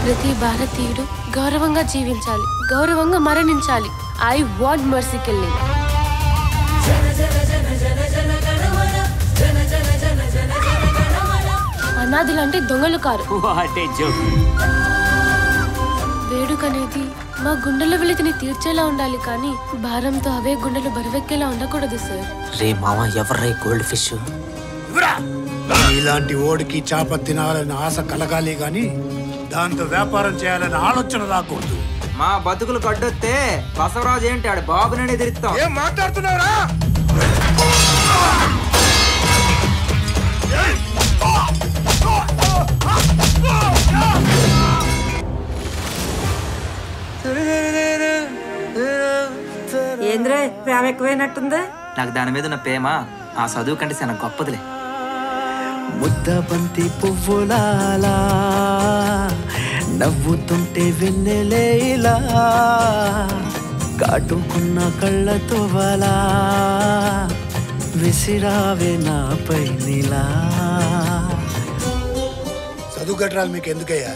ప్రతి భారతీయుడు గౌరవంగా జీవించాలి గౌరవంగా మరణించాలి ఐ వాంట్ మర్సీ కిల్లింగ్ అనాథులు అంటే దొంగలు కారు వాట్ ఏ జోక్ వేడుక అనేది మా గుండెల వెలితిని తీర్చేలా ఉండాలి కానీ భారంతో అవే గుండెలు బరువెక్కేలా ఉండకూడదు సార్ రే మామ ఎవర్రే గోల్డ్ ఫిష్ ఇలాంటి ఓడికి చేప తినాలని ఆశ కలగాలి గాని దాంతో వ్యాపారం చేయాలని ఆలోచన రాకూడదు మా బతుకులు కడ్డొస్తే బసవరాజు ఏంటి ఆడు బాబునని ఎదిరిస్తాం ఏం మాట్లాడుతున్నావురా ఏంద్రే ప్రేమ ఎక్కువైనట్టుందా నాకు దాని మీద ఉన్న ప్రేమ ఆ చదువు కంటే చాలా గొప్పదిలే ముద్దబంతి పువ్వులాలా నవ్వుతుంటే వెన్నెలేలా కాటుకున్న కళ్ళతో వలా విసిరావే నాపై నిలా చదువు కట్టరాలు మీకు ఎందుకయ్యా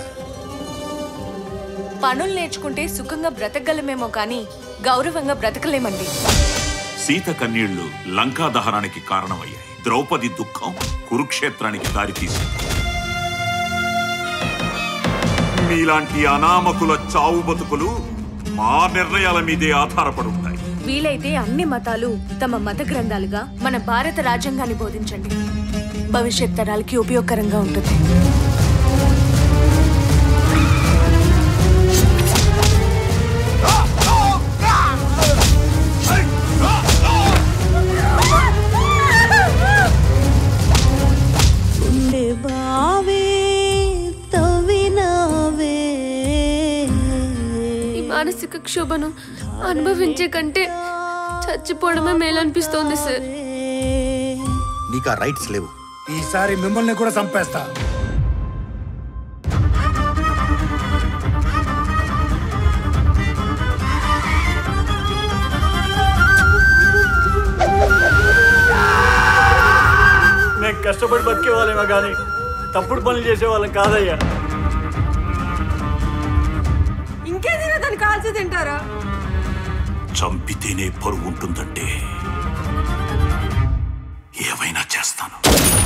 పనులు నేర్చుకుంటే సుఖంగా బ్రతకగలమేమో కానీ గౌరవంగా బ్రతకలేమండి సీత కన్నీళ్లు లంకా దహనానికి కారణమయ్యాయి ద్రౌపది దుఃఖం కురుక్షేత్రానికి దారితీసింది మీలాంటి అనామకుల చావు బతుకులు మా నిర్ణయాల మీదే ఆధారపడి ఉంటాయి వీలైతే అన్ని మతాలు తమ మత గ్రంథాలుగా మన భారత రాజ్యాంగాన్ని బోధించండి భవిష్యత్ తరాలకి ఉపయోగకరంగా ఉంటుంది ఉండే బావే తవ్వినావే ఈ మానసిక క్షోభను అనుభవించే కంటే చచ్చిపోవడమే మేలనిపిస్తోంది సార్ నీకు ఆ రైట్స్ లేవు ఈసారి మిమ్మల్ని కూడా చంపేస్తా మేము కష్టపడి బతికే వాళ్ళేమో కానీ తప్పుడు పనులు చేసే వాళ్ళం కాదయ్యా ఇంకేదైనా దాన్ని కాల్చి తింటారా చంపితేనే పరువు ఉంటుందంటే ఏవైనా చేస్తాను